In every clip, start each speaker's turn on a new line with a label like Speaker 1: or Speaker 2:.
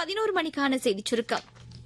Speaker 1: பதினோரு மணிக்கான செய்திச் சுருக்கம்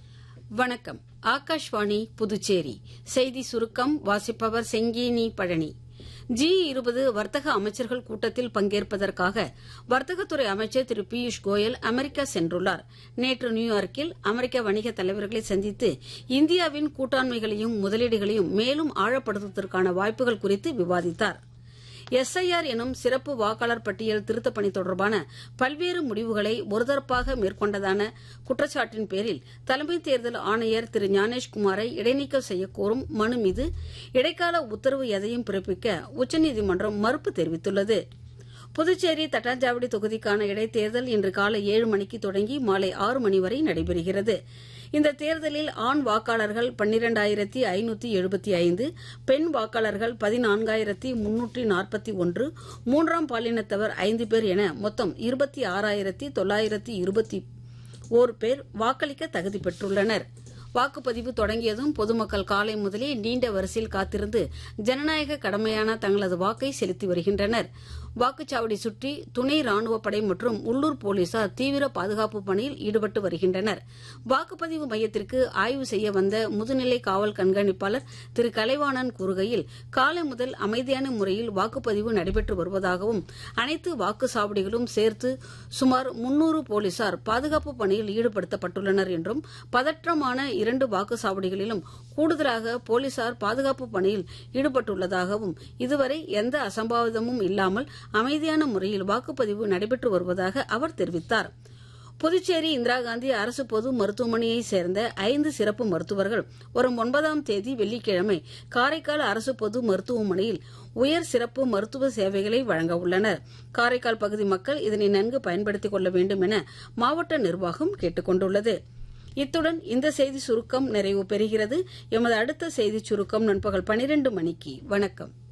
Speaker 2: வணக்கம் ஆகாஷ்வாணி புதுச்சேரி செய்தி சுருக்கம் வாசிப்பவர் செங்கீனி பழனி ஜி இருபது வர்த்தக அமைச்சர்கள் கூட்டத்தில் பங்கேற்பதற்காக வர்த்தகத்துறை அமைச்சர் திரு பியூஷ் கோயல் அமெரிக்கா சென்றுள்ளார் நேற்று நியூயார்க்கில் அமெரிக்க வணிக தலைவர்களை சந்தித்து இந்தியாவின் கூட்டாண்மைகளையும் முதலீடுகளையும் மேலும் ஆழப்படுத்துவதற்கான வாய்ப்புகள் குறித்து விவாதித்தார் எஸ்ஐஆர் எனும் சிறப்பு வாக்காளர் பட்டியல் திருத்தப் பணி தொடர்பான பல்வேறு முடிவுகளை ஒருதரப்பாக மேற்கொண்டதான குற்றச்சாட்டின் பேரில் தலைமை தேர்தல் ஆணையர் திரு ஞானேஷ்குமாரை இடைநீக்கம் செய்யக்கோரும் மனு மீது இடைக்கால உத்தரவு எதையும் பிறப்பிக்க உச்சநீதிமன்றம் மறுப்பு தெரிவித்துள்ளது புதுச்சேரி தட்டாஞ்சாவடி தொகுதிக்கான இடைத்தேர்தல் இன்று காலை ஏழு மணிக்கு தொடங்கி மாலை ஆறு மணி வரை நடைபெறுகிறது இந்த தேர்தலில் ஆண் வாக்காளர்கள் பன்னிரண்டாயிரத்தி ஐநூத்தி எழுபத்தி ஐந்து பெண் வாக்காளர்கள் பதினான்காயிரத்தி முன்னூற்றி நாற்பத்தி ஒன்று மூன்றாம் பாலினத்தவர் ஐந்து பேர் என மொத்தம் இருபத்தி ஆறாயிரத்தி தொள்ளாயிரத்தி இருபத்தி ஓர் பேர் வாக்களிக்க தகுதி பெற்றுள்ளனர் வாக்குப்பதிவு தொடங்கியதும் பொதுமக்கள் காலை முதலே நீண்ட வரிசையில் காத்திருந்து ஜனநாயக கடமையான தங்களது வாக்கை செலுத்தி வருகின்றனர் வாக்குச்சாவடி சுற்றி துணை ராணுவப் படை மற்றும் உள்ளூர் போலீசார் தீவிர பாதுகாப்பு பணியில் ஈடுபட்டு வருகின்றனர் வாக்குப்பதிவு மையத்திற்கு ஆய்வு செய்ய வந்த முதுநிலை காவல் கண்காணிப்பாளர் திரு கலைவாணன் கூறுகையில் காலை முதல் அமைதியான முறையில் வாக்குப்பதிவு நடைபெற்று வருவதாகவும் அனைத்து வாக்குச்சாவடிகளும் சேர்த்து சுமார் முன்னூறு போலீசார் பாதுகாப்பு பணியில் ஈடுபடுத்தப்பட்டுள்ளனர் என்றும் பதற்றமான இரண்டு வாக்குச்சாவடிகளிலும் கூடுதலாக போலீசார் பாதுகாப்பு பணியில் ஈடுபட்டுள்ளதாகவும் இதுவரை எந்த அசம்பாவிதமும் இல்லாமல் அமைதியான முறையில் வாக்குப்பதிவு நடைபெற்று வருவதாக அவர் தெரிவித்தார் புதுச்சேரி இந்திரா காந்தி அரசு பொது மருத்துவமனையைச் சேர்ந்த ஐந்து சிறப்பு மருத்துவர்கள் வரும் ஒன்பதாம் தேதி வெள்ளிக்கிழமை காரைக்கால் அரசு பொது மருத்துவமனையில் உயர் சிறப்பு மருத்துவ சேவைகளை வழங்க உள்ளனர் காரைக்கால் பகுதி மக்கள் இதனை நன்கு பயன்படுத்திக் கொள்ள வேண்டும் என மாவட்ட நிர்வாகம் கேட்டுக் கொண்டுள்ளது இத்துடன் இந்த செய்தி சுருக்கம் நிறைவு பெறுகிறது எமது அடுத்த செய்திச் சுருக்கம் நண்பகல் பனிரெண்டு மணிக்கு வணக்கம்